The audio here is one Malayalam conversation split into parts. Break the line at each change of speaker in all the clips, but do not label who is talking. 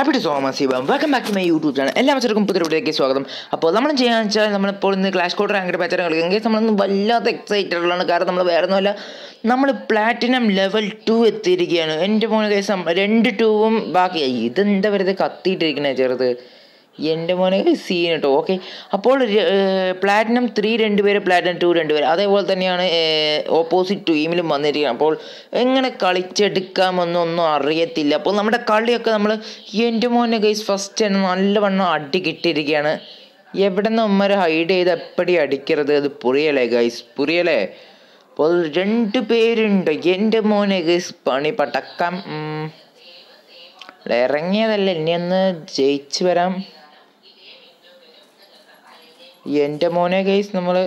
അവിടെ സോമസ് Shivam welcome back to my YouTube channel എല്ലാ മച്ചർക്കും പുതിയ വീഡിയോയിലേക്ക് സ്വാഗതം അപ്പോൾ നമ്മൾ ചെയ്യാന്ന് വെച്ചാൽ നമ്മളിപ്പോൾ ഇന്ന് ക്ലാഷ് കോഡ് റാങ്കഡ് മാച്ചാണ് കളിക്കുന്നത് നമ്മളൊന്ന് വല്ലാത്ത എക്സൈറ്റഡ് ആണ് കാരണം നമ്മൾ വേറെ ഒന്നുമല്ല നമ്മൾ പ്ലാറ്റിനം ലെവൽ ടു എത്തിയിരിക്കുകയാണ് എൻ്റെ മോനെ കേസ് രണ്ട് ടൂവും ബാക്കി ഇതെന്താ വെറുതെ കത്തിയിട്ടിരിക്കണേ ചെറുത് എൻ്റെ മോനെ സീൻ കേട്ടോ ഓക്കെ അപ്പോൾ പ്ലാറ്റിനം ത്രീ രണ്ട് പേര് പ്ലാറ്റിനം ടു രണ്ട് പേര് അതേപോലെ തന്നെയാണ് ഓപ്പോസിറ്റ് ടീമിലും വന്നിരിക്കുന്നത് അപ്പോൾ എങ്ങനെ കളിച്ചെടുക്കാമെന്നൊന്നും ഒന്നും അറിയത്തില്ല അപ്പോൾ നമ്മുടെ കളിയൊക്കെ നമ്മൾ എൻ്റെ മോനെ ഗൈസ് ഫസ്റ്റ് തന്നെ നല്ലവണ്ണം അടി കിട്ടിയിരിക്കുകയാണ് എവിടെ നിന്ന് ഉമ്മരെ ഹൈഡ് ചെയ്ത് എപ്പടി അടിക്കരുത് അത് പുറിയലേ ഗൈസ് പുറിയലേ അപ്പോൾ രണ്ട് പേരുണ്ട് എൻ്റെ മോനെ ഗൈസ് പണി പടക്കം ഉം. ഇറങ്ങിയതല്ല ഇനി ഒന്ന് ജയിച്ചു വരാം എൻ്റെ മോനെ ഗൈസ് നമ്മൾ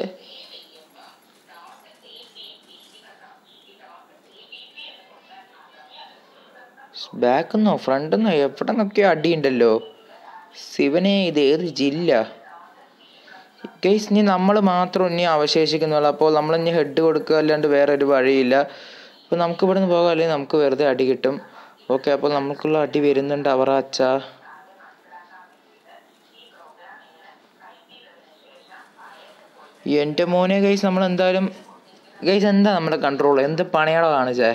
ബാക്കെന്നോ ഫ്രണ്ടെന്നോ എവിടെ നിന്നൊക്കെയോ അടിയുണ്ടല്ലോ ശിവനെ ഇത് ഏത് ജില്ല ഗൈസ് ഇനി നമ്മൾ മാത്രം ഇനി അവശേഷിക്കുന്നുള്ളൂ അപ്പോൾ നമ്മൾ ഇനി ഹെഡ് കൊടുക്കുക അല്ലാണ്ട് വേറെ ഒരു വഴിയില്ല അപ്പോൾ നമുക്ക് ഇവിടെ നിന്ന് പോകാം അല്ലെങ്കിൽ നമുക്ക് വെറുതെ അടി കിട്ടും ഓക്കെ അപ്പോൾ നമുക്കുള്ള അടി വരുന്നുണ്ട് അവർ അച്ഛാ എൻ്റെ മോനെ ഗൈസ് നമ്മൾ എന്തായാലും ഗൈസ് എന്താ നമ്മുടെ കൺട്രോൾ എന്ത് പണിയാണോ കാണിച്ചേ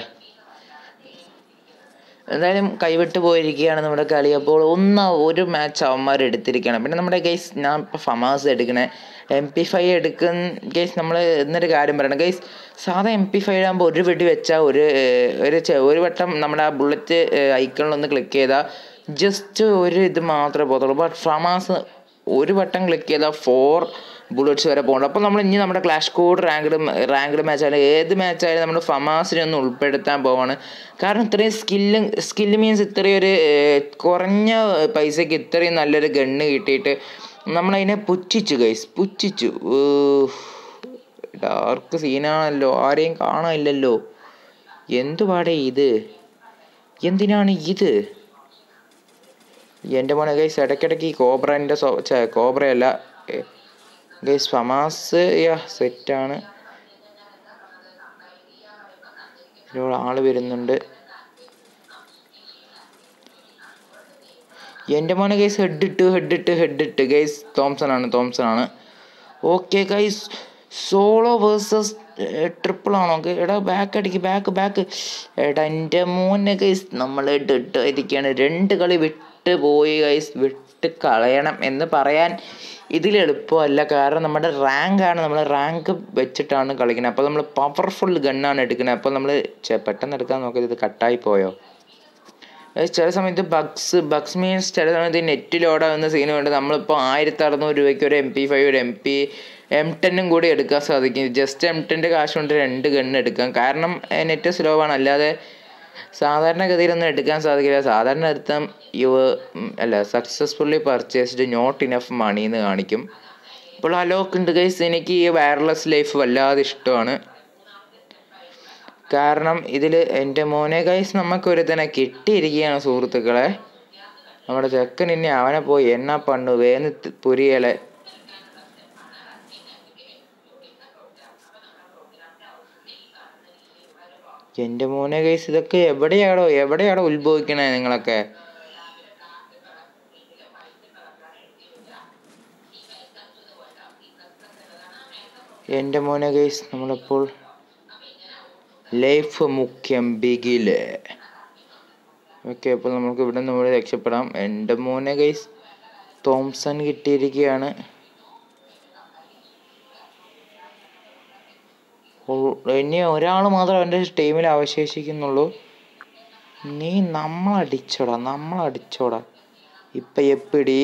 എന്തായാലും കൈവിട്ട് പോയിരിക്കുകയാണ് നമ്മുടെ കളി അപ്പോൾ ഒന്ന് ഒരു മാച്ച് അവന്മാർ എടുത്തിരിക്കുകയാണ് പിന്നെ നമ്മുടെ ഗൈസ് ഞാൻ ഇപ്പോൾ ഫമാസ് എടുക്കണേ എം പി ഫൈവ് എടുക്കുന്ന ഗൈസ് നമ്മൾ എന്നൊരു കാര്യം പറയണം ഗൈസ് സാധാ എം പി ഫൈവ് ആകുമ്പോൾ ഒരു വെടി വെച്ചാൽ ഒരു ഏർ, ഒരു ചെ- ഒരു വട്ടം നമ്മുടെ ആ ബുള്ളറ്റ് ഐക്കണിലൊന്ന് ക്ലിക്ക് ചെയ്താൽ ജസ്റ്റ് ഒരു ഇത് മാത്രമേ പോകത്തുള്ളൂ ബട്ട് ഫമാസ് ഒരു വട്ടം ക്ലിക്ക് ചെയ്താൽ ഫോർ ബുള്ളറ്റ്സ് വരെ പോകുന്നുണ്ട് അപ്പോൾ നമ്മൾ ഇനി നമ്മുടെ clash squad ranked ranked match ആയാലും ഏത് മാച്ച് ആയാലും നമ്മൾ ഫമാസിനെ ഒന്ന് ഉൾപ്പെടുത്താൻ പോവാണ് കാരണം ഇത്രയും സ്കില്ല് സ്കില്ല് മീൻസ് ഇത്രയും ഒരു ഏർ, കുറഞ്ഞ പൈസയ്ക്ക് ഇത്രയും നല്ലൊരു ഗണ്ണ് കിട്ടിയിട്ട് നമ്മളതിനെ പുച്ഛിച്ചു ഗൈസ് പുച്ഛിച്ചു ഡാർക്ക് സീനാണല്ലോ ആരെയും കാണാനില്ലല്ലോ എന്തുപാടേ ഇത് എന്തിനാണ് ഇത് എൻ്റെ മോനെ ഗൈസ് ഇടയ്ക്കിടയ്ക്ക് ഈ കോബ്രൻ്റെ സോ ഛെ, കോബ്രയല്ല ഗൈസ് ഫമാസ് യാ സെറ്റാണ് ഇതിലൂടെ ആള് വരുന്നുണ്ട് എൻ്റെ മോനെ ഗൈസ് ഹെഡ് ഇട്ട് ഹെഡ് ഇട്ട് ഹെഡ് ഇട്ട് ഗൈസ് തോംസൺ ആണ് തോംസൺ ആണ് okay guys solo versus triple ആണോ ഗ- എടാ ബാക്ക് അടിക്ക് ബാക്ക് ബാക്ക് എടാ എൻ്റെ മോനെ ഗൈസ് നമ്മൾ ഇട്ട് ഇരിക്കുകയാണ് രണ്ട് കളി വിട്ട് പോയി ഗൈസ് വിട്ട് കളയണം എന്ന് പറയാൻ ഇതിൽ എളുപ്പമല്ല കാരണം നമ്മുടെ റാങ്ക് ആണ് നമ്മൾ റാങ്ക് വെച്ചിട്ടാണ് കളിക്കുന്നത് അപ്പോൾ നമ്മൾ പവർഫുൾ ഗണ്ണാണ് എടുക്കുന്നത് അപ്പോൾ നമ്മൾ പെട്ടെന്ന് എടുക്കാൻ നോക്കിയത് ഇത് കട്ടായി പോയോ അത് ചില സമയത്ത് ബഗ്സ് ബഗ്സ് മീൻസ് ചില സമയത്ത് നെറ്റ് ലോഡാകുന്ന സീന് വേണ്ടി നമ്മളിപ്പോൾ ആയിരത്തി അറുന്നൂറ് രൂപയ്ക്ക് ഒരു എം പി ഫൈവ് ഒരു എം പി എം ടെന്നും കൂടി എടുക്കാൻ സാധിക്കും ജസ്റ്റ് എം ടെൻ്റെ കാശ് കൊണ്ട് രണ്ട് ഗണ്ണ് എടുക്കാം കാരണം നെറ്റ് സ്ലോ ആണ് അല്ലാതെ സാധാരണഗതിയിലൊന്നും എടുക്കാൻ സാധിക്കില്ല സാധാരണ എടുത്താൽ യു അല്ല successfully purchased not enough money എന്ന് കാണിക്കും അപ്പോൾ അലോക്ക് ഉണ്ട് ഗൈസ് എനിക്ക് ഈ വയർലെസ് ലൈഫ് വല്ലാതെ ഇഷ്ടമാണ് കാരണം ഇതിൽ എൻ്റെ മോനെ ഗൈസ് നമുക്കൊരുത്തനെ കിട്ടിയിരിക്കുകയാണ് സുഹൃത്തുക്കളെ നമ്മുടെ ചെക്കൻ ഇനി അവനെ പോയി എന്നാ പണ്ണു വേന്ന് തി- പുരിയലെ എൻ്റെ മോനെ ഗൈസ് ഇതൊക്കെ എവിടെയാടോ എവിടെയാടോ ഉത്ഭവിക്കണേ നിങ്ങളൊക്കെ എൻ്റെ മോനെ ഗൈസ് നമ്മളിപ്പോൾ ലൈഫ് മുഖ്യം ബിഗില് ഓക്കെ അപ്പോൾ നമുക്ക് ഇവിടെ നിന്ന് ഇവിടെ രക്ഷപ്പെടാം എൻ്റെ മോനെ ഗൈസ് തോംസൺ കിട്ടിയിരിക്കുകയാണ് ഓ- ഇനി ഒരാൾ മാത്രം എൻ്റെ ടീമിൽ അവശേഷിക്കുന്നുള്ളൂ നീ നമ്മളടിച്ചോടാ നമ്മളടിച്ചോടാ ഇപ്പൊ എപ്പിടി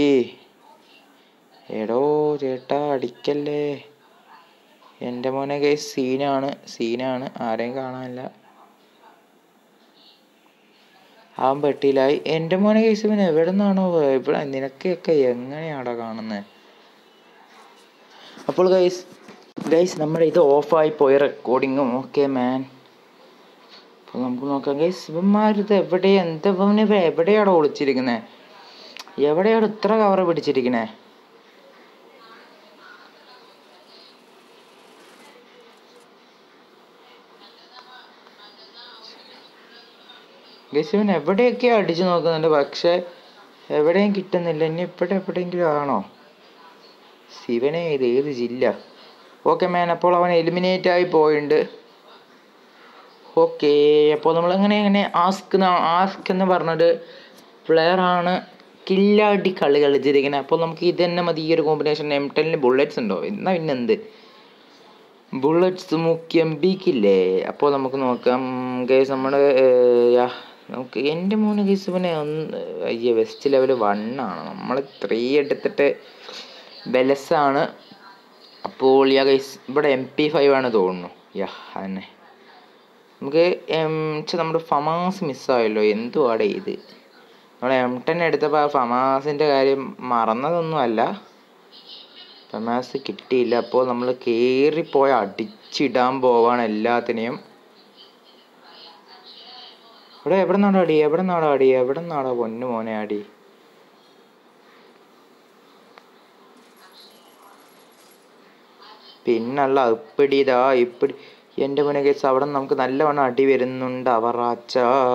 എടോ ചേട്ടാ അടിക്കല്ലേ എൻ്റെ മോനെ ഗൈസ് സീനാണ് സീനാണ് ആരെയും കാണാനില്ല അവൻ പെട്ടിയിലായി എൻ്റെ മോനെ കേസ് പിന്നെ എവിടെ നിന്നാണോ ഇവിടെ നിനക്കൊക്കെ എങ്ങനെയാണോ കാണുന്നത് അപ്പോൾ ഗൈസ് ഗൈസ് നമ്മുടെ ഇത് ഓഫായി പോയ റെക്കോർഡിങ്ങും ഓക്കെ മാൻ അപ്പോൾ നമുക്ക് നോക്കാം ഗൈസ് ഇവന്മാരിത് എവിടെ എന്താ ഇവന് ഇവ എവിടെയാണോ ഒളിച്ചിരിക്കുന്നത് എവിടെയാണോ ഇത്ര കവർ പിടിച്ചിരിക്കണേ ഗൈസ് ഇവൻ എവിടെയൊക്കെയോ അടിച്ചു നോക്കുന്നുണ്ട് പക്ഷേ എവിടെയും കിട്ടുന്നില്ല ഇനി ഇവിടെ എവിടെയെങ്കിലും ആണോ ശിവനെ ഇത് ഏത് ജില്ല ഓക്കെ മാൻ അപ്പോൾ അവൻ എലിമിനേറ്റ് ആയി പോയിട്ടുണ്ട് ഓക്കെ അപ്പോൾ നമ്മൾ അങ്ങനെ അങ്ങനെ ആസ്ക് ആസ്ക് എന്ന് പറഞ്ഞൊരു പ്ലെയർ ആണ് കില്ലാടി കളി കളിച്ചിരിക്കുന്നത് അപ്പോൾ നമുക്ക് ഇത് തന്നെ മതി ഈ ഒരു കോമ്പിനേഷൻ എം ടെന്നിൽ ബുള്ളറ്റ്സ് ഉണ്ടോ എന്നാ പിന്നെ എന്ത് ബുള്ളറ്റ്സ് മുഖ്യം ബീക്കില്ലേ അപ്പോൾ നമുക്ക് നോക്കാം കേസ് നമ്മുടെ യാ നമുക്ക് എൻ്റെ മൂന്ന് കേസ് പിന്നെ ഒന്ന് അയ്യ വെസ്റ്റ് ലെവൽ വൺ ആണ് നമ്മൾ ത്രീ എടുത്തിട്ട് ബെലസാണ് അപ്പോൾ യാ ഗൈസ് ഇവിടെ എം പി ഫൈവ് ആണ് തോന്നുന്നു യാ അതന്നെ നമുക്ക് എം ഛെ, നമ്മുടെ ഫമാസ് മിസ്സായല്ലോ എന്തുവാടെ ഇത് നമ്മൾ എം ടെൻ എടുത്തപ്പോൾ ആ ഫമാസിൻ്റെ കാര്യം മറന്നതൊന്നും അല്ല ഫമാസ് കിട്ടിയില്ല അപ്പോൾ നമ്മൾ കയറിപ്പോയി അടിച്ചിടാൻ പോവാണ് എല്ലാത്തിനെയും ഇവിടെ എവിടെ നിന്നാടാ അടി എവിടെ നിന്നാടാ അടി എവിടെ നിന്നാടാ പൊന്നു മോനെ അടി പിന്നല്ല ഇപ്പിടി ഇതാ ഇപ്പിടി എൻ്റെ മോനെ കേസ് അവിടെ നിന്ന് നമുക്ക് നല്ലവണ്ണം അടി വരുന്നുണ്ട് അവറാച്ച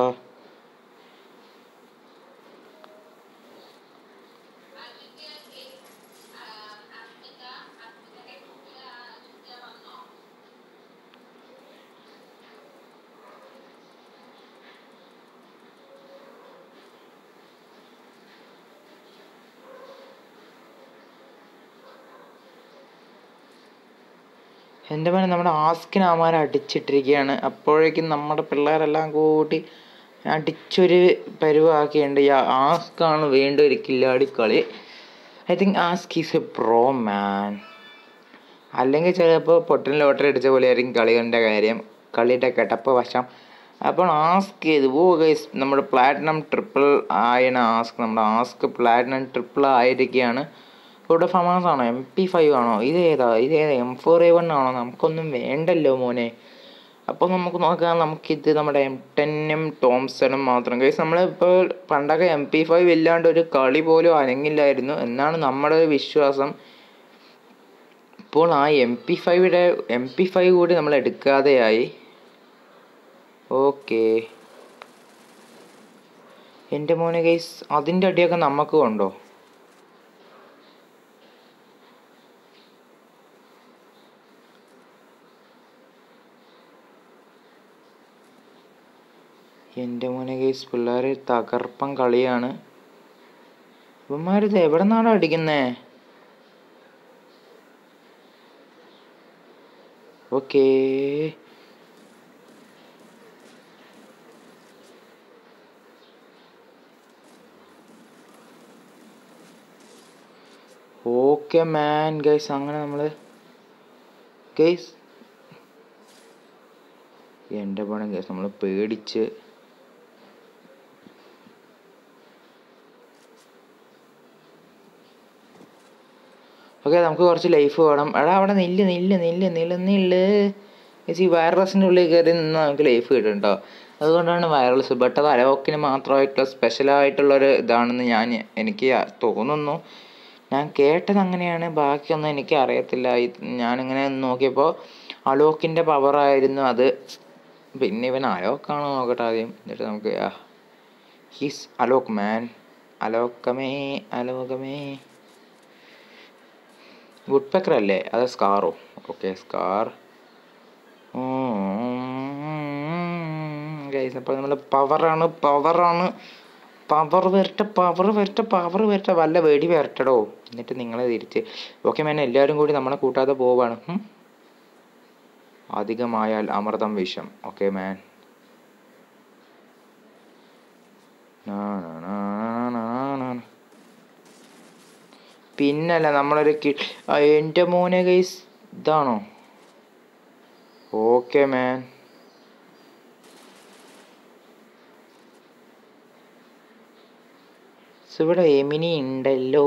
എൻ്റെ മോനെ നമ്മുടെ ആസ്കിന് അവന്മാർ അടിച്ചിട്ടിരിക്കുകയാണ് അപ്പോഴേക്കും നമ്മുടെ പിള്ളേരെല്ലാം കൂടി അടിച്ചൊരു പരുവാക്കിയുണ്ട് ഈ ആസ്കാണ് വീണ്ടും ഒരു കില്ലാടി കളി I think ask is a pro man അല്ലെങ്കിൽ ചിലപ്പോൾ പൊട്ടൻ ലോട്ടറി അടിച്ച പോലെ ആയിരിക്കും കളികളുടെ കാര്യം കളിയുടെ കിടപ്പ് വശം അപ്പോൾ ആസ്ക് ചെയ്ത് ഓ ഗൈസ് നമ്മുടെ പ്ലാറ്റിനം ട്രിപ്പിൾ ആയണ ആസ്ക് നമ്മുടെ ആസ്ക് പ്ലാറ്റിനം ട്രിപ്പിൾ ആയിരിക്കുകയാണ് ഇവിടെ ഫമാസ് ആണോ എം പി ഫൈവ് ആണോ ഇത് ഏതാ ഇത് ഏതാ എം ഫോർ എ വൺ ആണോ നമുക്കൊന്നും വേണ്ടല്ലോ മോനെ അപ്പോൾ നമുക്ക് നോക്കാം നമുക്കിത് നമ്മുടെ എം ടെന്നും ടോംസണും മാത്രം കേസ് നമ്മളിപ്പോൾ പണ്ടൊക്കെ എം പി ഫൈവ് ഇല്ലാണ്ട് ഒരു കളി പോലും അനങ്ങില്ലായിരുന്നു എന്നാണ് നമ്മുടെ ഒരു വിശ്വാസം ഇപ്പോൾ ആ എം പി ഫൈവിടെ എം പി ഫൈവ് കൂടി നമ്മൾ എടുക്കാതെയായി ഓക്കെ എൻ്റെ മോനെ കേസ് അതിൻ്റെ അടിയൊക്കെ നമുക്ക് ഉണ്ടോ എൻ്റെ മോനെ കേസ് പിള്ളേർ തകർപ്പൻ കളിയാണ് ഇവന്മാരിത് എവിടെ നിന്നാണ് അടിക്കുന്നേ ഓക്കേ ഓക്കെ മാൻ ഗൈസ് അങ്ങനെ നമ്മൾ ഗൈസ് എൻ്റെ പണം ഗൈസ് നമ്മൾ പേടിച്ച് ഓക്കെ നമുക്ക് കുറച്ച് ലൈഫ് വേണം എടാ അവിടെ നില്ല് നില്ല് നില്ല് നില്ല് നില്ല് ചേച്ചി ഈ വയർലെസിൻ്റെ ഉള്ളിൽ കയറി നിന്ന് നമുക്ക് ലൈഫ് കിട്ടും കേട്ടോ അതുകൊണ്ടാണ് വയർലെസ് ബട്ട് അത് അലോക്കിന് മാത്രമായിട്ടുള്ള സ്പെഷ്യലായിട്ടുള്ളൊരു ഇതാണെന്ന് ഞാൻ എനിക്ക് തോന്നുന്നു ഞാൻ കേട്ടത് അങ്ങനെയാണ് ബാക്കിയൊന്നും എനിക്ക് അറിയത്തില്ല ഇത് ഞാനിങ്ങനെ നോക്കിയപ്പോൾ അലോക്കിൻ്റെ പവറായിരുന്നു അത് പിന്നെ ഇവൻ അലോക്കാണോ നോക്കട്ടെ ആദ്യം എന്നിട്ട് നമുക്ക് ഹീസ് അലോക് മാൻ അലോക്കമേ അലോകമേ വുഡ് പെക്കർ അല്ലേ അത് സ്കാറോ ഓക്കെ സ്കാർ ഗൈസ് അപ്പോൾ നമ്മൾ പവറാണ് പവറാണ് പവർ വരട്ടെ പവർ വരട്ടെ പവർ വരട്ടെ വല്ല വെടി വരട്ടടോ എന്നിട്ട് നിങ്ങളെ തിരിച്ച് ഓക്കെ മാൻ എല്ലാവരും കൂടി നമ്മളെ കൂട്ടാതെ പോവാണ് ഉം. അധികമായാൽ അമൃതം വിഷം ഓക്കെ മാൻ പിന്നല്ല നമ്മളൊരു കി ആ, എൻ്റെ മോനെ ഗൈസ് ഇതാണോ ഓക്കെ മാൻ ഇവിടെ എമിനി ഉണ്ടല്ലോ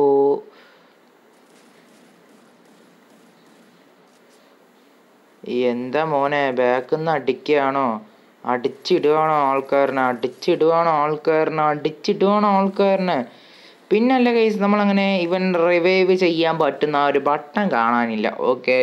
എന്താ മോനെ ബാക്കിൽ നിന്ന് അടിക്കുകയാണോ അടിച്ചിടുവാണോ ആൾക്കാരനെ അടിച്ചിടുവാണോ ആൾക്കാരനെ അടിച്ചിടുവാണോ ആൾക്കാരനെ പിന്നല്ല കേസ് നമ്മളങ്ങനെ ഇവൻ റിവൈവ് ചെയ്യാൻ പറ്റുന്ന ആ ഒരു ബട്ടൺ കാണാനില്ല ഓക്കെ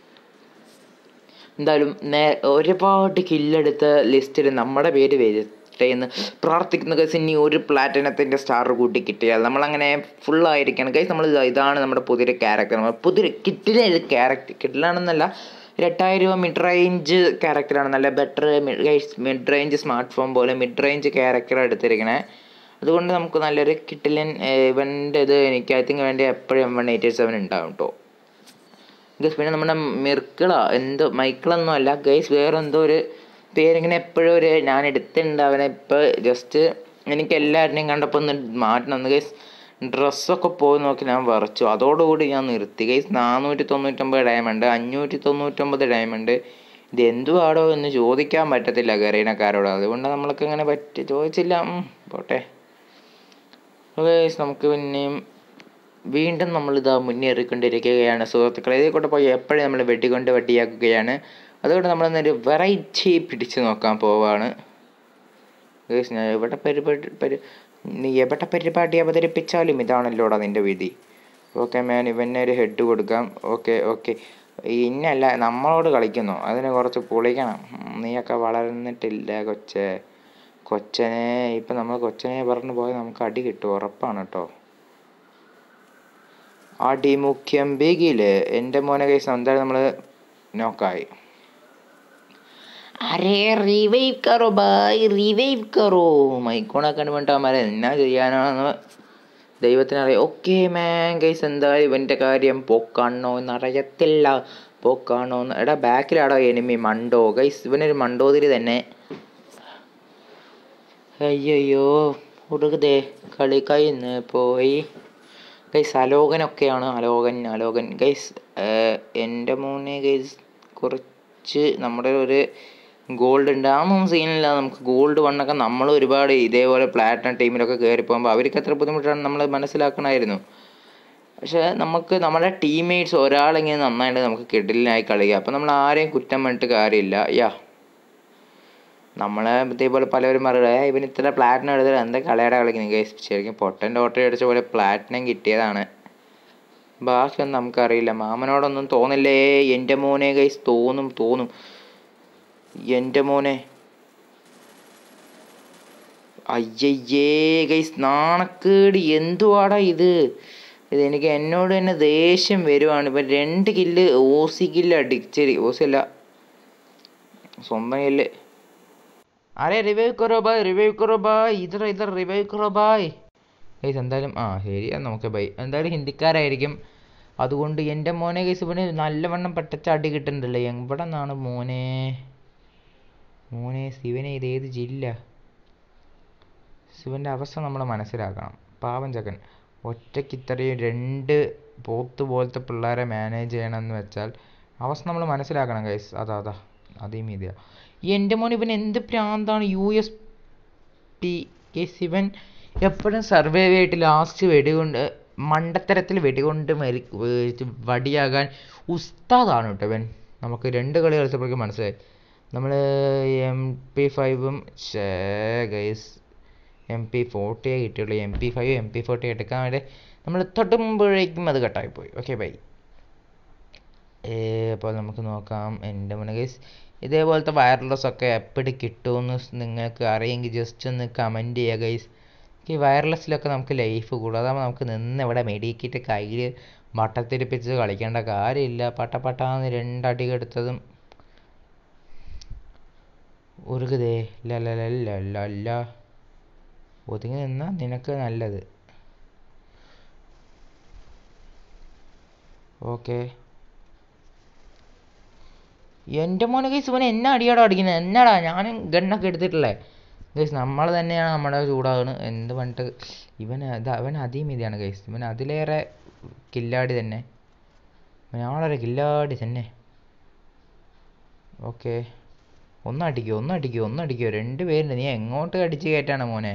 എന്തായാലും നേ ഒരുപാട് കില്ലെടുത്ത ലിസ്റ്റിൽ നമ്മുടെ പേര് വരും കിട്ടട്ടെ എന്ന് പ്രാർത്ഥിക്കുന്ന ഗൈസ് ഇനി ഒരു പ്ലാറ്റിനത്തിൻ്റെ സ്റ്റാർ കൂട്ടി കിട്ടിയാൽ നമ്മളങ്ങനെ ഫുള്ളായിരിക്കണം ഗൈസ് നമ്മൾ ഇതാണ് നമ്മുടെ പുതിയൊരു ക്യാരക്ടർ നമ്മൾ പുതിയൊരു കിറ്റിലെ ഒരു ക്യാരക്ടർ കിറ്റിലാണെന്നല്ല ഒരു എട്ടായിരം രൂപ മിഡ് റേഞ്ച് ക്യാരക്ടറാണ് നല്ല better mid range smart phone പോലെ മിഡ് റേഞ്ച് ക്യാരക്ടർ എടുത്തിരിക്കണേ അതുകൊണ്ട് നമുക്ക് നല്ലൊരു കിട്ടിലൻ ഇവൻ്റെ ഇത് എനിക്ക് ഐ തിങ്ക് വേണ്ടി എപ്പോഴും വൺ എയ്റ്റ് എയ്റ്റ് സെവൻ ഉണ്ടാവും കേട്ടോ ഗൈസ് പിന്നെ നമ്മുടെ മിർക്കിളാ എന്തോ മൈക്കിളൊന്നും അല്ല ഗൈസ് വേറെ എന്തോ ഒരു പേരിങ്ങനെ എപ്പോഴും ഒരു ഞാൻ എടുത്തിട്ടുണ്ട് അവനെ ഇപ്പോൾ ജസ്റ്റ് എനിക്ക് എല്ലാവരുടെയും കണ്ടപ്പോൾ ഒന്ന് മാറ്റണം ഗൈസ് ഡ്രസ്സൊക്കെ പോയി നോക്കി ഞാൻ വരച്ചു അതോടുകൂടി ഞാൻ നിർത്തി ഗൈസ് നാനൂറ്റി തൊണ്ണൂറ്റൊമ്പത് ഡയമണ്ട് അഞ്ഞൂറ്റി തൊണ്ണൂറ്റൊമ്പത് ഡയമണ്ട് ഇത് എന്തുവാടോ എന്ന് ചോദിക്കാൻ പറ്റത്തില്ല കരീനക്കാരോട് അതുകൊണ്ട് നമ്മൾക്ക് ഇങ്ങനെ പറ്റി ചോദിച്ചില്ല ഉം, പോട്ടെ ഗൈസ് നമുക്ക് പിന്നെയും വീണ്ടും നമ്മളിതാ മുന്നേറിക്കൊണ്ടിരിക്കുകയാണ് സുഹൃത്തുക്കളെ ഇതേ കൂടെ പോയി എപ്പോഴും നമ്മൾ വെട്ടിക്കൊണ്ട് വെട്ടിയാക്കുകയാണ് അതുകൊണ്ട് നമ്മളൊന്നൊരു വെറൈറ്റി പിടിച്ചു നോക്കാൻ പോവാണ് ഗൈസ് ഞാൻ എവിടെ പരിപാടി പരി നീ എവിടെ പരിപാടി അവതരിപ്പിച്ചാലും ഇതാണല്ലോടാ നിൻ്റെ വിധി ഓക്കെ മാൻ ഇവനെ ഒരു ഹെഡ് കൊടുക്കാം ഓക്കെ ഓക്കെ ഇന്നല്ല നമ്മളോട് കളിക്കുന്നു അതിന് കുറച്ച് പൊളിക്കണം ഉം, നീയൊക്കെ വളർന്നിട്ടില്ല കൊച്ചെ കൊച്ചനെ ഇപ്പം നമ്മൾ കൊച്ചനെ പറഞ്ഞു പോയാൽ നമുക്ക് അടി കിട്ടും ഉറപ്പാണ് കേട്ടോ അടിമുഖ്യം ബിഗില് എൻ്റെ മോനെ കേസ് എന്തായാലും നമ്മൾ നോക്കായി അരേ റിവൈവ് കറോ ബായ് റിവൈവ് കറോ മൈക്കോണൊക്കെ വേണ്ടമാരെ എന്നാ ചെയ്യാനാണെന്ന് ദൈവത്തിനറിയാം ഓക്കെ മാൻ ഗൈസ് എന്തായാലും ഇവൻ്റെ കാര്യം പോക്കാണോ എന്നറിയത്തില്ല പോക്കാണോ എന്ന് എടാ ബാക്കിലാടോ എനിമി മണ്ടോ ഗൈസ് ഇവനൊരു മണ്ടോതിരി തന്നെ അയ്യോ ഉടുകതേ കളി കയ്ന്ന് പോയി ഗൈസ് അലോകനൊക്കെയാണ് അലോകൻ അലോകൻ ഗൈസ് എൻ്റെ മോനെ ഗൈസ് കുറച്ച് നമ്മുടെ ഒരു ഗോൾഡ് ഉണ്ട് ആ മൂന്ന് സീനില്ല നമുക്ക് ഗോൾഡ് വണ്ണൊക്കെ നമ്മൾ ഒരുപാട് ഇതേപോലെ പ്ലാറ്റിനം ടീമിലൊക്കെ കയറി പോകുമ്പോൾ അവർക്ക് എത്ര ബുദ്ധിമുട്ടാണ് നമ്മൾ മനസ്സിലാക്കണമായിരുന്നു പക്ഷേ നമുക്ക് നമ്മുടെ ടീംമേറ്റ്സ് ഒരാളിങ്ങനെ നന്നായിട്ട് നമുക്ക് കിടിലിനായി കളിക്കുക അപ്പം നമ്മൾ ആരെയും കുറ്റം പറഞ്ഞിട്ട് കാര്യമില്ല യാ നമ്മളെ ഇതേപോലെ പലവരും പറയുക "ഏ, ഇവൻ ഇത്ര പ്ലാറ്റിനം എടുത്തിട്ട് എന്താ കളിയുടെ കളിക്കുന്നത് ഗൈസ് ശരിക്കും പൊട്ടൻ ലോട്ടറി അടിച്ച പോലെ പ്ലാറ്റിനം കിട്ടിയതാണ് ബാക്കിയൊന്നും നമുക്കറിയില്ല മാമനോടൊന്നും തോന്നില്ലേ എൻ്റെ മോനെ ഗൈസ് തോന്നും തോന്നും എൻ്റെ മോനെ അയ്യയ്യേ ഗൈസ് നാണക്കേട് എന്തുവാടാ ഇത് ഇത് എനിക്ക് എന്നോട് തന്നെ ദേഷ്യം വരുവാണ് ഇപ്പം രണ്ട് കില്ല് ഓസി കില്ല് അടിച്ചരി ഓസി അല്ല സ്വന്തം കില്ല് അരെ റിവൈവ് കറോ ബായ് റിവൈവ് കറോ ബായ് ഇതർ ഇതർ റിവൈവ് കറോ ബായ് ഗൈസ് എന്തായാലും ആ ശരി അത് നമുക്ക് ബൈ എന്തായാലും ഹിന്ദിക്കാരായിരിക്കും അതുകൊണ്ട് എൻ്റെ മോനെ ഗൈസ് ഇവന് നല്ലവണ്ണം പെട്ടച്ച അടി കിട്ടുന്നുണ്ടല്ലേ എവിടെ നിന്നാണ് മോനെ മോനെ ശിവനെ ഇത് ഏത് ജില്ല ശിവൻ്റെ അവസ്ഥ നമ്മൾ മനസ്സിലാക്കണം പാവം ചക്കൻ ഒറ്റയ്ക്ക് ഇത്രയും രണ്ട് പോത്ത് പോലത്തെ പിള്ളേരെ മാനേജ് ചെയ്യണമെന്ന് വെച്ചാൽ അവസ്ഥ നമ്മൾ മനസ്സിലാക്കണം ഗൈസ് അതാ അതാ അതേ മീതിയ എൻ്റെ മോൻ ഇവൻ എന്ത് പ്രാന്താണ് U S P K Shivan എപ്പോഴും സർവൈവ് ആയിട്ട് ലാസ്റ്റ് വെടികൊണ്ട് മണ്ടത്തരത്തിൽ വെടികൊണ്ട് മരി ഏർ വടിയാകാൻ ഉസ്താദാണ് കേട്ടോ ഇവൻ നമുക്ക് രണ്ട് കളി കളിച്ചപ്പോഴേക്കും മനസ്സിലായി നമ്മൾ എം പി ഫൈവും ഗൈസ് എം പി ഫോർട്ടിയേ കിട്ടിയുള്ളൂ M P five M P forty എടുക്കാൻ വേണ്ടി നമ്മൾ തൊട്ടുമ്പോഴേക്കും അത് കട്ടായിപ്പോയി ഓക്കെ ബൈ അപ്പോൾ നമുക്ക് നോക്കാം എൻ്റെ മുന്നേ ഗൈസ് ഇതേപോലത്തെ വയർലെസ് ഒക്കെ എപ്പോഴും കിട്ടുമെന്ന് നിങ്ങൾക്ക് അറിയെങ്കിൽ ജസ്റ്റ് ഒന്ന് കമൻറ്റ് ചെയ്യുക ഗൈസ് ഈ വയർലെസ്സിലൊക്കെ നമുക്ക് ലൈഫ് കൂടും അതാകുമ്പോൾ നമുക്ക് നിന്ന് ഇവിടെ മെഡിക്കിറ്റ് കയ്യിൽ വട്ടത്തിരിപ്പിച്ച് കളിക്കേണ്ട കാര്യമില്ല പട്ട പട്ടാന്ന് രണ്ടടി എടുത്തതും ഉരുകുതേ ലല്ല ഒതുങ്ങി നിന്നാൽ നിനക്ക് നല്ലത് ഓക്കെ എൻ്റെ മോനെ കേസ് ഇവൻ എന്നാ അടിയാടോ അടിക്കുന്നത് എന്നാടാ ഞാനും ഗണ്ണൊക്കെ എടുത്തിട്ടില്ലേ ഗൈസ് നമ്മൾ തന്നെയാണ് നമ്മുടെ ചൂടാകുന്നത് എന്ത് പറഞ്ഞിട്ട് ഇവൻ അത് അവൻ അതിമീതിയാണ് ഗൈസ് ഇവൻ അതിലേറെ കില്ലാടി തന്നെ ഇവൻ വളരെ കില്ലാടി തന്നെ ഓക്കെ ഒന്നടിക്കോ ഒന്നടിക്കോ ഒന്നടിക്കോ രണ്ട് പേരുണ്ട് നീ എങ്ങോട്ട് അടിച്ച് കയറ്റാണ് മോനെ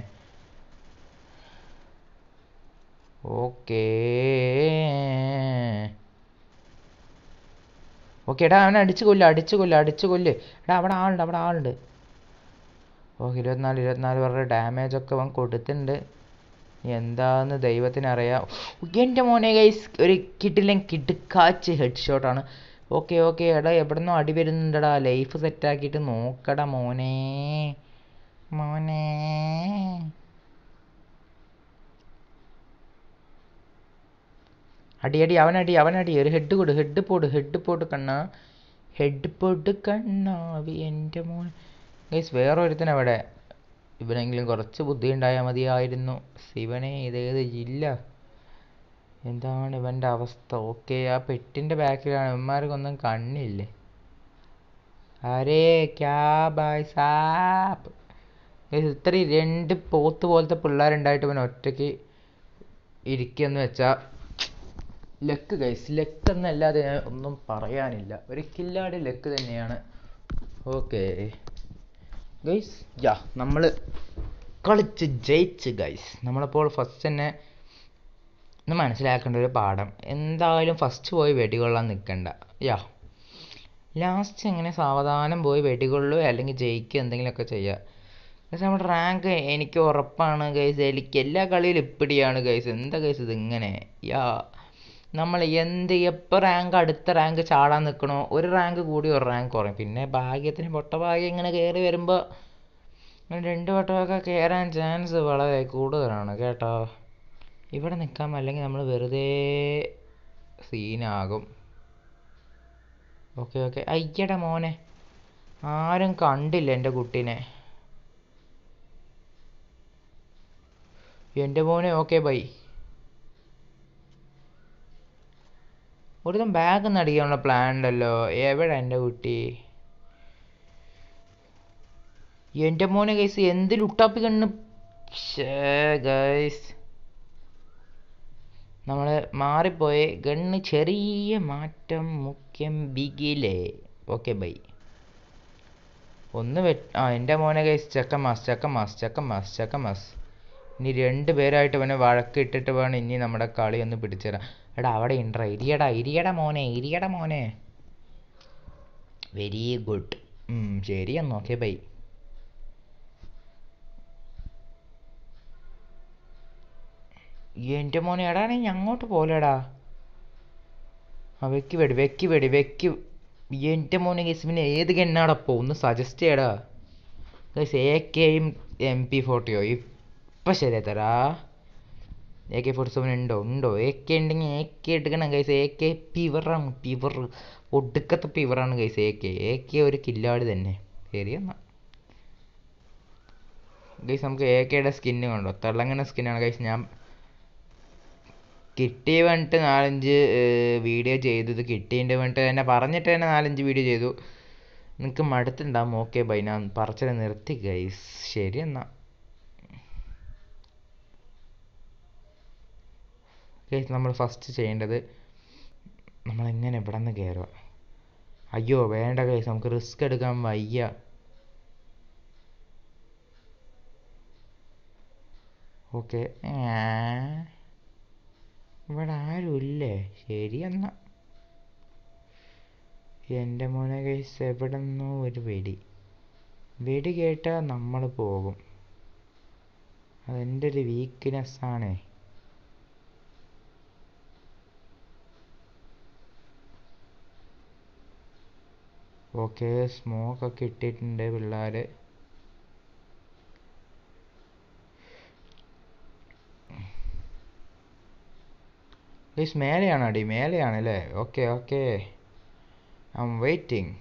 ഓക്കേ ഓക്കെ എടാ അവനെ അടിച്ച് കൊല്ല് അടിച്ച് കൊല്ല് അടിച്ച് കൊല്ല് എടാ അവിടെ ആളുണ്ട് അവിടെ ആളുണ്ട് ഓക്കെ ഇരുപത്തിനാല് ഇരുപത്തിനാല് പേരുടെ ഡാമേജ് ഒക്കെ അവൻ കൊടുത്തിട്ടുണ്ട് എന്താന്ന് ദൈവത്തിനറിയാം എൻ്റെ മോനെ ഗൈസ് ഒരു കിട്ടില്ല കിടുക്കാച്ച് ഹെഡ് ഷോട്ടാണ് ഓക്കെ ഓക്കെ എടാ എവിടുന്നോ അടി വരുന്നുണ്ടടാ ലൈഫ് സെറ്റാക്കിയിട്ട് നോക്കടാ മോനെ മോനെ അടി അടി അവനടി അവനടി ഒരു ഹെഡ് കൊടു ഹെഡ് പോട് ഹെഡ് പോട്ട് കണ്ണ ഹെഡ് പോട്ട് കണ്ണാവി എൻ്റെ മോൻ ഗൈസ് വേറെ ഒരുത്തൻ അവിടെ ഇവനെങ്കിലും കുറച്ച് ബുദ്ധി ഉണ്ടായാൽ മതിയായിരുന്നു ശിവനെ ഇതേത് ജില്ല എന്താണ് ഇവൻ്റെ അവസ്ഥ ഓക്കെ ആ പെട്ടിൻ്റെ ബാക്കിലാണ് ഇവന്മാർക്കൊന്നും കണ്ണില്ലേ അരേ ക്യാ ബായ് സാപ്പ് ഇത്രയും രണ്ട് പോത്ത് പോലത്തെ പിള്ളേരുണ്ടായിട്ട് ഇവൻ ഒറ്റയ്ക്ക് ഇരിക്കുമെന്ന് വെച്ചാൽ ലക്ക് ഗൈസ് ലക്ക് എന്നല്ലാതെ ഞാൻ ഒന്നും പറയാനില്ല ഒരു കില്ലാടി ലക്ക് തന്നെയാണ് ഓക്കെ ഗൈസ് യാ നമ്മൾ കളിച്ച് ജയിച്ച് ഗൈസ് നമ്മളപ്പോൾ ഫസ്റ്റ് തന്നെ ഒന്ന് മനസ്സിലാക്കേണ്ട ഒരു പാഠം എന്തായാലും ഫസ്റ്റ് പോയി വെടികൊള്ളാൻ നിൽക്കണ്ട യാ ലാസ്റ്റ് ഇങ്ങനെ സാവധാനം പോയി വെടികൊള്ളുക അല്ലെങ്കിൽ ജയിക്കുക എന്തെങ്കിലുമൊക്കെ ചെയ്യുക പക്ഷെ നമ്മുടെ റാങ്ക് എനിക്ക് ഉറപ്പാണ് ഗൈസ് എനിക്ക് എല്ലാ കളിയിലും ഇപ്പിടിയാണ് ഗൈസ് എന്താ ഗൈസ് ഇതിങ്ങനെ യാ നമ്മൾ എന്ത് എപ്പോൾ റാങ്ക് അടുത്ത റാങ്ക് ചാടാൻ നിൽക്കണോ ഒരു റാങ്ക് കൂടി ഒരു റാങ്ക് കുറയും പിന്നെ ഭാഗ്യത്തിന് പൊട്ടഭാഗ്യം ഇങ്ങനെ കയറി വരുമ്പോൾ ഇങ്ങനെ രണ്ട് വട്ടമൊക്കെ കയറാൻ ചാൻസ് വളരെ കൂടുതലാണ് കേട്ടോ ഇവിടെ നിൽക്കാം അല്ലെങ്കിൽ നമ്മൾ വെറുതെ സീനാകും ഓക്കെ ഓക്കെ അയ്യടാ മോനെ ആരും കണ്ടില്ല എൻ്റെ കുട്ടീനെ എൻ്റെ മോനെ ഓക്കെ ബൈ ഒരുത്തം ബാഗ് ഒന്ന് അടിക്കാനുള്ള പ്ലാൻ ഉണ്ടല്ലോ എവിടെ എൻ്റെ കുട്ടി എൻ്റെ മോനെ ഗൈസ് എന്ത് ലുട്ടാപ്പി കണ്ണ് ഗൈസ് നമ്മൾ മാറിപ്പോയി ഗണ്ണ് ചെറിയ മാറ്റം മുഖ്യം ബിഗിലേ ഓക്കെ ബൈ ഒന്ന് വെ ആ എൻ്റെ മോനെ ഗൈസ് ചക്ക മാസ് ചക്ക മാസ് ചക്ക മാസ് ചക്ക മാസ് ഇനി രണ്ട് പേരായിട്ട് ഇവനെ വഴക്കിട്ടിട്ട് വേണം ഇനി നമ്മുടെ കളി ഒന്ന് പിടിച്ചുതരാം എടാ അവിടെ ഇൻട്ര ഇരിയടാ ഇരിയടാ മോനെ ഇരിയടാ മോനെ വെരി ഗുഡ് ശരി എന്നാ ഓക്കെ ബൈ എൻ്റെ മോനെ എടാ നീ അങ്ങോട്ട് പോലെടാ ആ വെക്കി വെടി വെക്കി വെടി വെക്കി എൻ്റെ മോനെ ഗൈസ് പിന്നെ ഏത് ഗണ്ണാടപ്പോ ഒന്ന് സജസ്റ്റ് ചെയ്യടാ ഗൈസ് എ കെയും എം പി ഫോർട്ടിയോ ഇപ്പം ശരിയാ തരാ എ കെ ഫോർട്ടി സെവൻ ഉണ്ടോ ഉണ്ടോ എ കെ ഉണ്ടെങ്കിൽ എ കെ എടുക്കണം ഗൈസ് എ കെ പിവറാണ് പിവർ ഒടുക്കത്തെ പിവറാണ് guys A K A K ഒരു കില്ലാടി തന്നെ ശരി എന്നാ ഗൈസ് നമുക്ക് എ കെയുടെ സ്കിന്ന് കണ്ടോ തിളങ്ങുന്ന സ്കിന്നാണ് ഗൈസ് ഞാൻ കിട്ടി വേണ്ടിട്ട് നാലഞ്ച് വീഡിയോ ചെയ്തത് കിട്ടിയിട്ട് വേണ്ടിട്ട് തന്നെ പറഞ്ഞിട്ട് തന്നെ നാലഞ്ച് വീഡിയോ ചെയ്തു നിങ്ങൾക്ക് മടുത്തുണ്ടാവും ഓക്കെ ബൈ ഞാൻ പറച്ചിൽ നിർത്തി ഗൈസ് ശരി എന്നാ ഗൈസ് നമ്മൾ ഫസ്റ്റ് ചെയ്യേണ്ടത് നമ്മളെങ്ങനെ ഇവിടെ നിന്ന് കയറുക അയ്യോ വേണ്ട ഗൈസ് നമുക്ക് റിസ്ക് എടുക്കാൻ വയ്യ ഓക്കെ ഇവിടെ ആരുമില്ലേ ശരി എന്നാ എൻ്റെ മോനെ ഗൈസ് എവിടെ നിന്നോ ഒരു വെടി വെടി കേട്ടാൽ നമ്മൾ പോകും അതെൻ്റെ ഒരു വീക്ക്നെസ് ആണേ ഓക്കെ സ്മോക്കൊക്കെ ഇട്ടിട്ടുണ്ട് പിള്ളേർ ഗൈസ് മേലെയാണ് അടി മേലെയാണ് അല്ലേ okay okay I'm waiting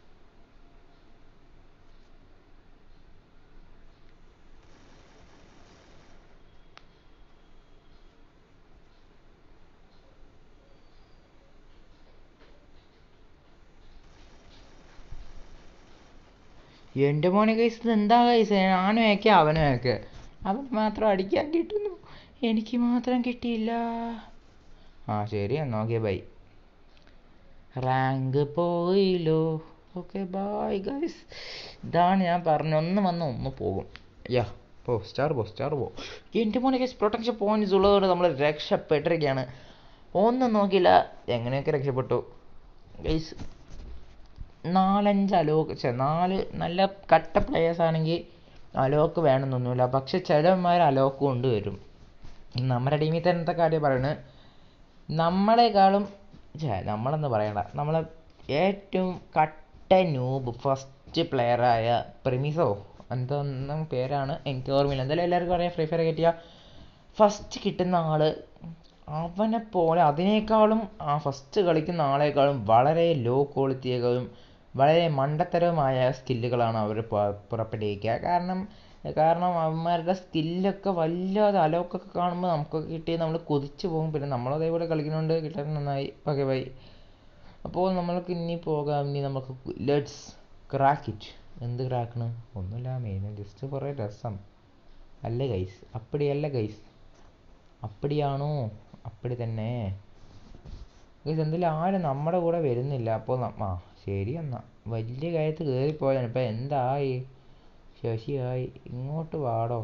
എൻ്റെ മോനെ കൈസ് ഇത് എന്താ കൈസ് ഞാനും ഏക്കെ അവനും ഏക്കെ അവൻ മാത്രം അടിക്കാൻ കിട്ടുന്നു എനിക്ക് മാത്രം കിട്ടിയില്ല ആ ശരി എന്നാ ഓക്കെ ബൈ റാങ്ക് പോയില്ലോ ഓക്കെ ബൈ ഗൈസ് ഇതാണ് ഞാൻ പറഞ്ഞ ഒന്ന് വന്ന് ഒന്ന് പോകും യാ പോ സ്റ്റാർ പോ സ്റ്റാർ പോ എൻ്റെ മോനെ ഗൈസ് പ്രൊട്ടക്ഷൻ പോയിന്റ്സ് ഉള്ളതുകൊണ്ട് നമ്മൾ രക്ഷപ്പെട്ടിരിക്കുകയാണ് ഒന്നും നോക്കിയില്ല എങ്ങനെയൊക്കെ രക്ഷപ്പെട്ടു ഗൈസ് നാലഞ്ച് അലോക്ക് ചെ നാല് നല്ല കട്ട പ്ലേയേഴ്സ് ആണെങ്കിൽ അലോക്ക് വേണമെന്നൊന്നുമില്ല പക്ഷെ ചിലവന്മാർ അലോക്ക് കൊണ്ടുവരും നമ്മുടെ ടീമിൽ തന്നത്തെ കാര്യം പറയുന്നത് നമ്മളെക്കാളും ഛേ നമ്മളെന്ന് പറയണ്ട നമ്മളെ ഏറ്റവും കട്ട ന്യൂബ് ഫസ്റ്റ് പ്ലെയറായ പ്രിമിസോ എന്തൊന്നും പേരാണ് എനിക്ക് ഓർമ്മയില്ല എന്തായാലും എല്ലാവർക്കും അറിയാം ഫ്രീ ഫയർ കയറ്റിയ ഫസ്റ്റ് കിട്ടുന്ന ആള് അവനെ പോലെ അതിനേക്കാളും ആ ഫസ്റ്റ് കളിക്കുന്ന ആളെക്കാളും വളരെ ലോ ക്വാളിറ്റിയേക്കാളും വളരെ മണ്ടത്തരവുമായ സ്കില്ലുകളാണ് അവർ പുറപ്പെടുവിക്കുക കാരണം കാരണം അവന്മാരുടെ സ്കില്ലൊക്കെ വല്ലാതെ അലോക്കൊക്കെ കാണുമ്പോൾ നമുക്കൊക്കെ കിട്ടി നമ്മൾ കൊതിച്ചു പോകും പിന്നെ നമ്മൾ അതേപോലെ കളിക്കുന്നുണ്ട് കിട്ടാൻ നന്നായി ഓക്കെ ബൈ അപ്പോൾ നമ്മൾക്ക് ഇനി പോകാം ഇനി നമുക്ക് ലെറ്റ്സ് ക്രാക്ക് ഇറ്റ് എന്ത് ക്രാക്കണം ഒന്നുമില്ല മെയിൻ ജസ്റ്റ് കുറേ രസം അല്ല ഗൈസ് അപ്പടിയല്ല ഗൈസ് അപ്പടിയാണോ അപ്പടി തന്നെ ഗൈസ് എന്തെങ്കിലും ആരും നമ്മുടെ കൂടെ വരുന്നില്ല അപ്പോൾ ആ ശരി എന്നാ വലിയ കാര്യത്തിൽ കയറിപ്പോയതാണ് ഇപ്പം എന്തായി ശശിയായി ഇങ്ങോട്ട് വാടോ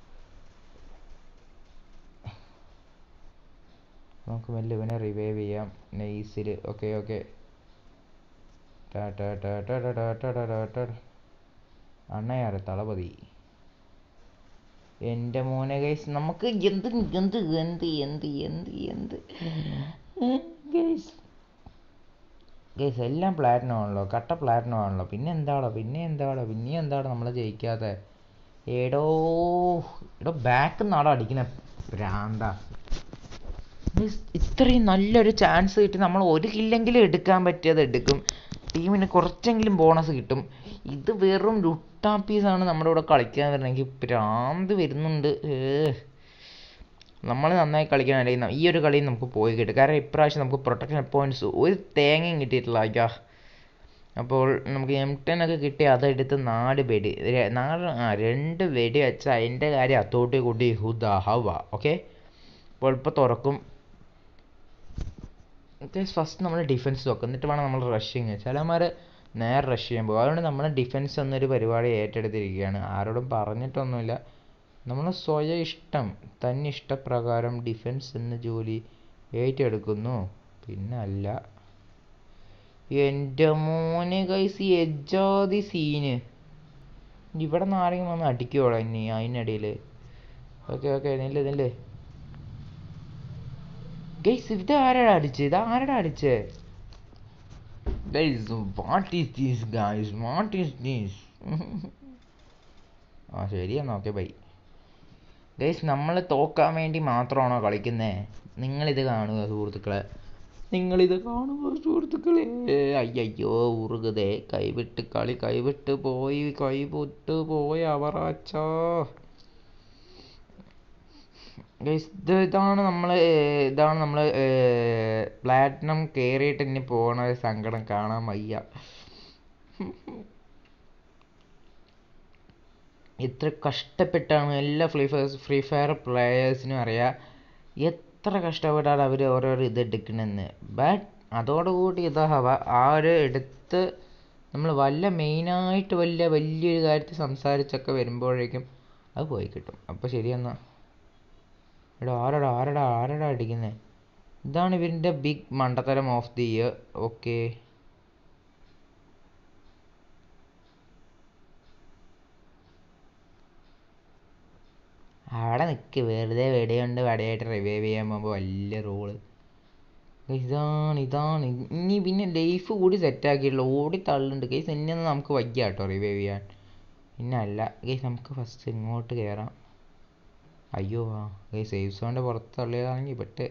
നമുക്ക് മെല്ലെ ഇവനെ റിവൈവ് ചെയ്യാം നൈസിൽ ഓക്കെ ഓക്കെ അണ്ണയാറ് തളപതി എൻ്റെ മോനെ ഗൈസ് നമുക്ക് എന്ത് എന്ത് എന്ത് എന്ത് എന്ത് എന്ത് ഗൈസ് ഗൈസ് എല്ലാം പ്ലാറ്റിനം ആണല്ലോ കട്ട പ്ലാറ്റിനം ആണല്ലോ പിന്നെ എന്താടോ പിന്നെ എന്താടോ പിന്നെ എന്താടോ നമ്മൾ ജയിക്കാതെ എടോ എടോ ബാക്ക് നിന്നാടോ അടിക്കുന്ന ഭ്രാന്ത ഇത്രയും നല്ലൊരു ചാൻസ് കിട്ടി നമ്മൾ ഒരു കില്ലെങ്കിലും എടുക്കാൻ പറ്റിയത് എടുക്കും ടീമിന് കുറച്ചെങ്കിലും ബോണസ് കിട്ടും ഇത് വെറും ലുട്ടാപ്പീസാണ് നമ്മുടെ കൂടെ കളിക്കാൻ വരണമെങ്കിൽ ഭ്രാന്ത് വരുന്നുണ്ട് നമ്മൾ നന്നായി കളിക്കാൻ അല്ലെങ്കിൽ ഈ ഒരു കളിയിൽ നമുക്ക് പോയി കിട്ടും കാരണം ഇപ്രാവശ്യം നമുക്ക് പ്രൊട്ടക്ഷൻ പോയിന്റ്സ് ഒരു തേങ്ങയും കിട്ടിയിട്ടില്ല അയ്യാ അപ്പോൾ നമുക്ക് എം ടെൻ ഒക്കെ കിട്ടി അതെടുത്ത് നാല് വെടി നാല് ആ രണ്ട് വെടി വെച്ചാൽ അതിൻ്റെ കാര്യം അത്തോട്ടി കൂട്ടി ഹുദ ഹവ ഓക്കെ അപ്പോൾ ഇപ്പോൾ തുറക്കും ഫസ്റ്റ് നമ്മൾ ഡിഫൻസ് നോക്കും എന്നിട്ട് വേണം നമ്മൾ റഷിങ് ചിലമാർ നേരെ റഷ് ചെയ്യാൻ പോകും അതുകൊണ്ട് നമ്മൾ ഡിഫൻസ് എന്നൊരു പരിപാടി ഏറ്റെടുത്തിരിക്കുകയാണ് ആരോടും പറഞ്ഞിട്ടൊന്നുമില്ല നമ്മൾ സ്വയം ഇഷ്ടം തന്നെ ഇഷ്ടപ്രകാരം ഡിഫൻസ് എന്ന ജോലി ഏറ്റെടുക്കുന്നു പിന്നെ അല്ല എൻ്റെ മോനെ കൈസ് ഈ എജാതി സീന് ഇവിടെ നിന്ന് ആരെങ്കിലും വന്ന് അടിക്കുവോളാം ഇനി അതിനിടയിൽ ഓക്കെ ഓക്കെ നില്ല് നില്ല് ഗൈസ് ഇത് ആരാടാ അടിച്ചത് ഇത് ആരാടാ അടിച്ചേ guys what is these guys what is these ആ ശരിയെന്നാ ഓക്കെ ബൈ ഗൈസ് നമ്മൾ തോക്കാൻ വേണ്ടി മാത്രമാണോ കളിക്കുന്നത് നിങ്ങളിത് കാണുക സുഹൃത്തുക്കളെ നിങ്ങളിത് കാണുക സുഹൃത്തുക്കളെ അയ്യോ ഉറുകുതേ കൈവിട്ട് കളി കൈവിട്ട് പോയി കൈവിട്ട് പോയി അവറാച്ചാ ഗൈസ് ഇത് ഇതാണ് നമ്മൾ ഇതാണ് നമ്മൾ പ്ലാറ്റിനം കയറിയിട്ട് ഇനി പോകണ ഒരു സങ്കടം കാണാൻ വയ്യ എത്ര കഷ്ടപ്പെട്ടാണ് എല്ലാ ഫ്രീ ഫയർ ഫ്രീ ഫയർ പ്ലെയേഴ്സിനും അറിയാം എത്ര കഷ്ടപ്പെട്ടാണ് അവർ ഓരോരോ ഇത് എടുക്കണമെന്ന് ബട്ട് അതോടുകൂടി ഇതാവ ആ ഒരു എടുത്ത് നമ്മൾ വല്ല മെയിനായിട്ട് വല്ല വലിയൊരു കാര്യത്തിൽ സംസാരിച്ചൊക്കെ വരുമ്പോഴേക്കും അത് പോയി കിട്ടും അപ്പോൾ ശരിയെന്നാ എടാ ആരടാ ആരടാ ആരടാ അടിക്കുന്നത് ഇതാണ് ഇവരിൻ്റെ ബിഗ് മണ്ടത്തരം ഓഫ് ദി ഇയർ ഓക്കെ അവിടെ നിൽക്ക് വെറുതെ വെടിയുണ്ട് വടയായിട്ട് റിവൈവ് ചെയ്യാൻ പോകുമ്പോൾ വലിയ റോള് ഇതാണ് ഇതാണ് ഇനി പിന്നെ ലൈഫ് കൂടി സെറ്റാക്കിയിട്ടുള്ളൂ ഓടി തള്ളുന്നുണ്ട് കേസ് ഇനിയൊന്നും നമുക്ക് വയ്യ കേട്ടോ റിവൈവ് ചെയ്യാൻ പിന്നെ അല്ല കേസ് നമുക്ക് ഫസ്റ്റ് ഇങ്ങോട്ട് കയറാം അയ്യോ ആ ഗൈസ് സേഫ് സോണിൻ്റെ പുറത്ത് തള്ളിയതാണെങ്കിൽ പെട്ട്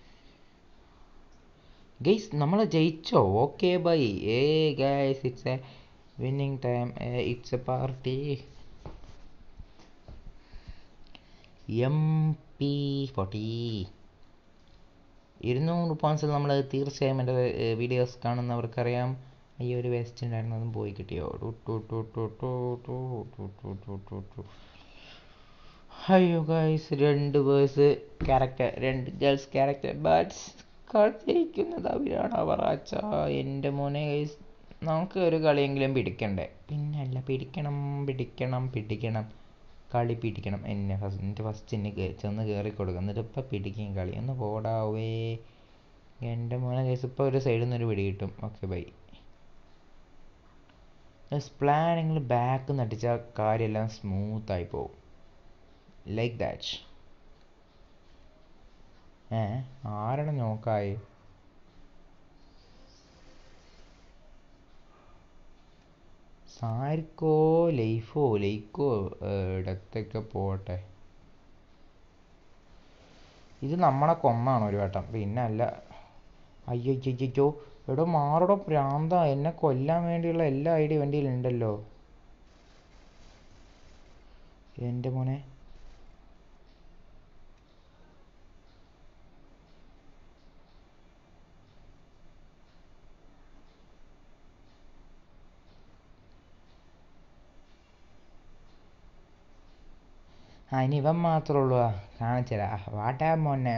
ഗൈസ് നമ്മൾ ജയിച്ചോ ഓക്കെ ബൈ ഏ guys it's a winning time it's a party M P forty ഇരുന്നൂറ് പോയിൻറ്റ്സ് നമ്മൾ തീർച്ചയായും എൻ്റെ വീഡിയോസ് കാണുന്നവർക്കറിയാം ഈ ഒരു വേസ്റ്റ് ഉണ്ടായിരുന്നു അതും പോയി കിട്ടിയോ two two two two two two two two two two two അയ്യോ ഗൈസ് രണ്ട് വേഴ്സ് ക്യാരക്ടർ രണ്ട് ഗേൾസ് ക്യാരക്ടർ ബട്ട്സ് കളിക്കുന്നത് അവരാണ് അവറാച്ച എൻ്റെ മോനെ ഗൈസ് നമുക്ക് ഒരു കളിയെങ്കിലും പിടിക്കണ്ടേ പിന്നെ അല്ല പിടിക്കണം പിടിക്കണം പിടിക്കണം കളി പിടിക്കണം എന്നെ ഫസ്റ്റ് എൻ്റെ ഫസ്റ്റ് എന്നെ ചെന്ന് കയറി കൊടുക്കുക എന്നിട്ട് ഇപ്പം പിടിക്കും കളി ഒന്ന് പോടാവേ എൻ്റെ മോനെ കേസ് ഇപ്പോൾ ഒരു സൈഡിൽ നിന്ന് ഒരു പിടി കിട്ടും ഓക്കെ ബൈ പ്ലാനിങ്ങിൽ ബാക്ക് നടിച്ചാൽ കാര്യമെല്ലാം സ്മൂത്തായി പോകും ലൈക്ക് ദാറ്റ് ഏ ആരാണ് നോക്കായി ആർക്കോ ലൈഫോ ലൈക്കോ ഇടത്തൊക്കെ പോട്ടെ ഇത് നമ്മളെ കൊന്നാണ് ഒരു വട്ടം പിന്നെ അല്ല അയ്യോ എടോ മാറടോ പ്രാന്ത എന്നെ കൊല്ലാൻ വേണ്ടിയുള്ള എല്ലാ ഐഡിയ വണ്ടിയിലുണ്ടല്ലോ എൻ്റെ മോനെ ആ ഇനി ഇവൻ മാത്രമേ ഉള്ളൂ കാണിച്ചരാ വാട്ടാ മോനെ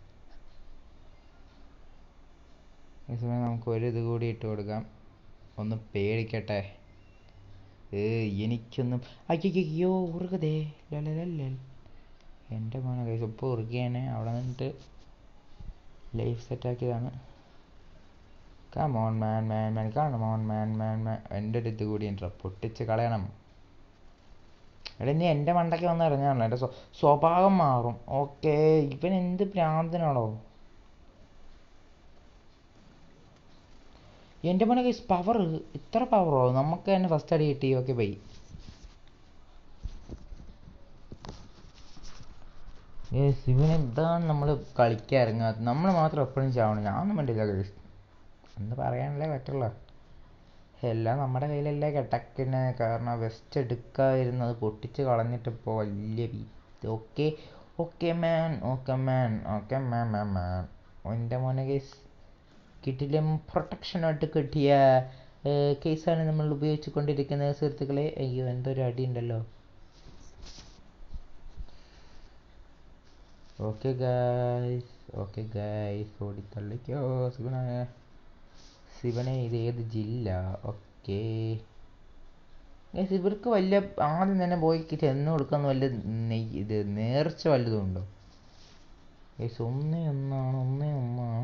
ഈ സമയം നമുക്ക് ഒരു ഇത് കൂടി ഇട്ട് കൊടുക്കാം ഒന്ന് പേടിക്കട്ടെ ഏ എനിക്കൊന്നും അയ്യോ ഉറുകതേ ലലലല്ലൽ എൻ്റെ മോനെ കൈസ് ഇപ്പോൾ ഉറുകിയാണ് അവിടെ നിന്നിട്ട് ലൈഫ് സെറ്റാക്കിയതാണ് come on man man man come on man man man എൻ്റെ ഒരു ഇത് കൂടി ഉണ്ടോ പൊട്ടിച്ച് കളയണം എടാ നീ എൻ്റെ മണ്ടയ്ക്ക് വന്ന് ഇറങ്ങാണല്ലോ എൻ്റെ സ്വ- സ്വഭാവം മാറും ഓക്കെ ഇവൻ എന്ത് ഭ്രാന്തനാണോ എൻ്റെ മോനെ കൈസ് പവർ ഇത്ര പവറോ നമുക്ക് തന്നെ ഫസ്റ്റ് അടി കിട്ടി ഓക്കെ ബൈ യെസ് ഇവന് ഇതാണ് നമ്മൾ കളിക്കാൻ ഇറങ്ങാത്തത് നമ്മൾ മാത്രം എപ്പോഴും ചാവണം ഞാനൊന്നും വേണ്ടില്ല കൈസ് എന്ന് പറയാനല്ലേ പറ്റുള്ളൂ എല്ലാം നമ്മുടെ കയ്യിലല്ലേ കിടക്കുന്നത് കാരണം വെസ്റ്റ് എടുക്കാതിരുന്നത് പൊട്ടിച്ച് കളഞ്ഞിട്ട് ഇപ്പോൾ വലിയ okay okay man okay man okay man man man എൻ്റെ മോനെ കേസ് കിട്ടിലും പ്രൊട്ടക്ഷനായിട്ട് കിട്ടിയ കേസാണ് നമ്മൾ ഉപയോഗിച്ചു കൊണ്ടിരിക്കുന്നത് സുഹൃത്തുക്കളെ അയ്യോ എന്തൊരു അടി ഉണ്ടല്ലോ ഓക്കെ ഗായ്സ് ഓക്കെ ഗായ്സ് ഓടിത്തള്ളിക്കോ ശിവനെ ശിവനെ ഇത് ഏത് ജില്ല ഓക്കെ ഇവർക്ക് വലിയ ആദ്യം തന്നെ പോയി ചെന്ന് കൊടുക്കാൻ വല്ല നെയ് ഇത് നേർച്ച വല്ലതും ഉണ്ടോ ഗൈസ് ഒന്നേ ഒന്നാണ് ഒന്നേ ഒന്നാണ്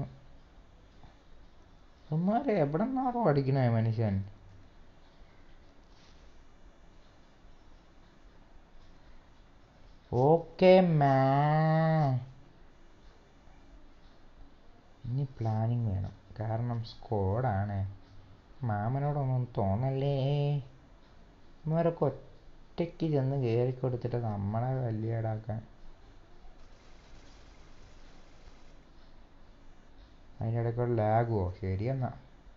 ഇവന്മാരെ എവിടെ നിന്നാണോ അടിക്കണേ മനുഷ്യൻ ഓക്കെ മാ ഇനി പ്ലാനിങ് വേണം കാരണം സ്കോഡാണ് മാമനോടൊന്നും തോന്നല്ലേ ഇവരൊക്കെ ഒറ്റയ്ക്ക് ചെന്ന് കയറി കൊടുത്തിട്ട് നമ്മളെ വലിയടാക്കാൻ അതിനിടയ്ക്കുള്ള ലാഗുവോ ശരിയെന്നാ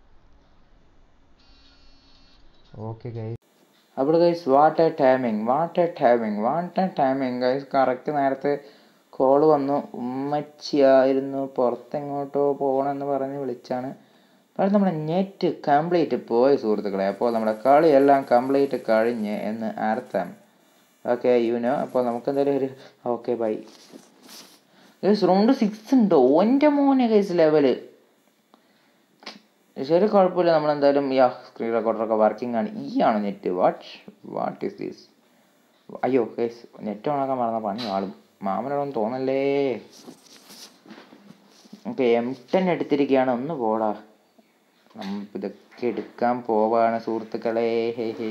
ഓക്കെ ഗൈസ് അപ്പോൾ guys what a timing what a timing what a timing guys correct നേരത്തെ കോൾ വന്നു ഉമ്മച്ചിയായിരുന്നു പുറത്തെങ്ങോട്ടോ പോകണമെന്ന് പറഞ്ഞ് വിളിച്ചാണ് പക്ഷേ നമ്മുടെ നെറ്റ് കംപ്ലീറ്റ് പോയി സുഹൃത്തുക്കളെ അപ്പോൾ നമ്മുടെ കളിയെല്ലാം കംപ്ലീറ്റ് കഴിഞ്ഞ് എന്ന് അർത്ഥം ഓക്കെ യുനോ അപ്പോൾ നമുക്ക് എന്തായാലും ഒരു okay bye guys round six ഉണ്ടോ എൻ്റെ മോനെ ഗൈസ് ലെവല് ശരി കുഴപ്പമില്ല നമ്മളെന്തായാലും യാ സ്ക്രീൻ റെക്കോർഡറൊക്കെ വർക്കിംഗ് ആണ് ഈ ആണ് net what what is this അയ്യോ ഗൈസ് നെറ്റ് ഓണാക്കാൻ മറന്ന പണി ആളും മാമനോടൊന്നും തോന്നല്ലേ ഓക്കെ എം ടെൻ എടുത്തിരിക്കുകയാണ് ഒന്ന് പോടാ നമ്മ ഇതൊക്കെ എടുക്കാൻ പോവാണ് സുഹൃത്തുക്കളെ ഹേ ഹേ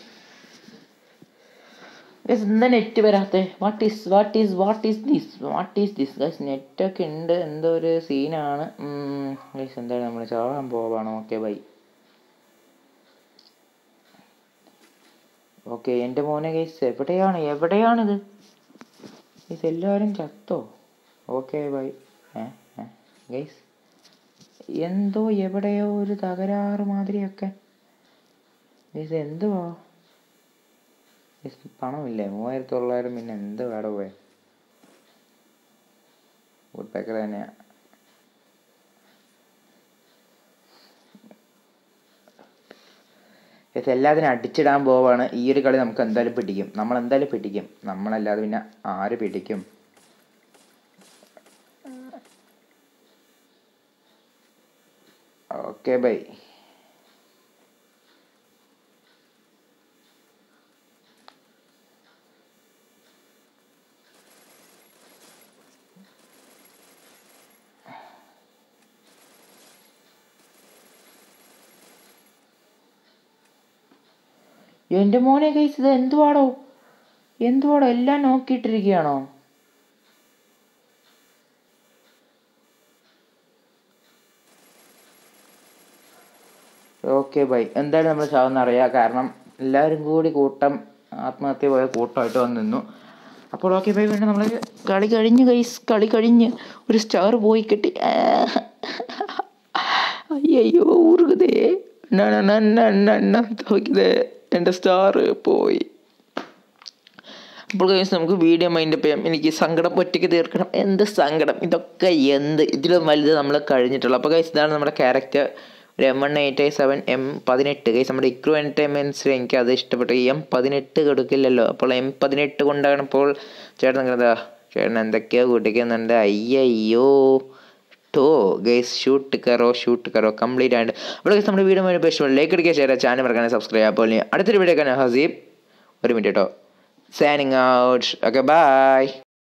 ഗൈസ് എന്താ നെറ്റ് വരാത്തെ what is what is what is this what is this guys നെറ്റൊക്കെ ഉണ്ട് എന്തോ ഒരു സീനാണ് ഗൈസ് എന്തായാലും നമ്മൾ ചാവാൻ പോവാണ് ഓക്കെ ബൈ ഓക്കെ എൻ്റെ മോനെ ഗൈസ് എവിടെയാണ് എവിടെയാണിത് ഗൈസ് എല്ലാവരും ചത്തോ ഓക്കെ ബൈ ഏ ഗൈസ് എന്തോ എവിടെയോ ഒരു തകരാറ് മാതിരിയൊക്കെ ഗൈസ് എന്തുവാ ഗൈസ് പണമില്ലേ മൂവായിരത്തി തൊള്ളായിരം പിന്നെ എന്ത് വേട പോയെ വുഡ് പേക്കർ തന്നെയാ ഗൈസ് എല്ലാത്തിനും അടിച്ചിടാൻ പോവാണ് ഈ ഒരു കളി നമുക്ക് എന്തായാലും പിടിക്കും നമ്മൾ എന്തായാലും പിടിക്കും നമ്മളല്ലാതെ പിന്നെ ആര് പിടിക്കും ഓക്കെ ബൈ എൻ്റെ മോനെ കൈസ് ഇത് എന്തുവാടോ എന്തുവാടോ എല്ലാം നോക്കിയിട്ടിരിക്കുകയാണോ ഓക്കെ ബൈ എന്തായാലും നമ്മൾ ചാവുന്ന അറിയാം കാരണം എല്ലാവരും കൂടി കൂട്ടം ആത്മഹത്യ പോയ കൂട്ടമായിട്ട് വന്ന് നിന്നു അപ്പോൾ ഓക്കെ ബൈ വേണ്ട നമ്മൾ കളി കഴിഞ്ഞ് കൈസ് കളി കഴിഞ്ഞ് ഒരു സ്റ്റാർ പോയി കിട്ടി അയ്യോ ഊറുകതേ തോക്കിതേ എൻ്റെ സ്റ്റാർ പോയി അപ്പോൾ കഴിച്ച് നമുക്ക് വീഡിയോ മൈൻഡ് അപ്പ് ചെയ്യാം എനിക്ക് സങ്കടം ഒറ്റയ്ക്ക് തീർക്കണം എന്ത് സങ്കടം ഇതൊക്കെ എന്ത് ഇതിലും വലുത് നമ്മൾ കഴിഞ്ഞിട്ടുള്ളൂ അപ്പോൾ കഴിച്ച് ഇതാണ് നമ്മുടെ ക്യാരക്ടർ ഒരു M one eight I seven M പതിനെട്ട് കഴിച്ച് നമ്മുടെ ഇക്രു എൻ്റർടൈൻമെൻറ്റ്സിൽ എനിക്ക് അത് ഇഷ്ടപ്പെട്ടു എം പതിനെട്ട് കൊടുക്കില്ലല്ലോ അപ്പോൾ എം പതിനെട്ട് കൊണ്ടാണ് ഇപ്പോൾ ചേട്ടൻ നിൽക്കുന്നത് ചേട്ടൻ എന്തൊക്കെയോ കൂട്ടിക്കുന്നുണ്ട് അയ്യോ ടോ ഗൈസ് ഷൂട്ട് കറോ ഷൂട്ട് കറോ കംപ്ലീറ്റ് ആയിട്ട് അപ്പോൾ ഗൈസ് നമ്മുടെ വീഡിയോ വേണ്ടി ഇഷ്ടം ലൈക്ക് അടിക്കുക ഷെയർ ചാനൽ മറക്കാൻ സബ്സ്ക്രൈബ് അപ്പോൾ ഇനി അടുത്തൊരു വീഡിയോ കാണാം ഹസീബ് ഒരു മിനിറ്റ് കേട്ടോ signing out okay bye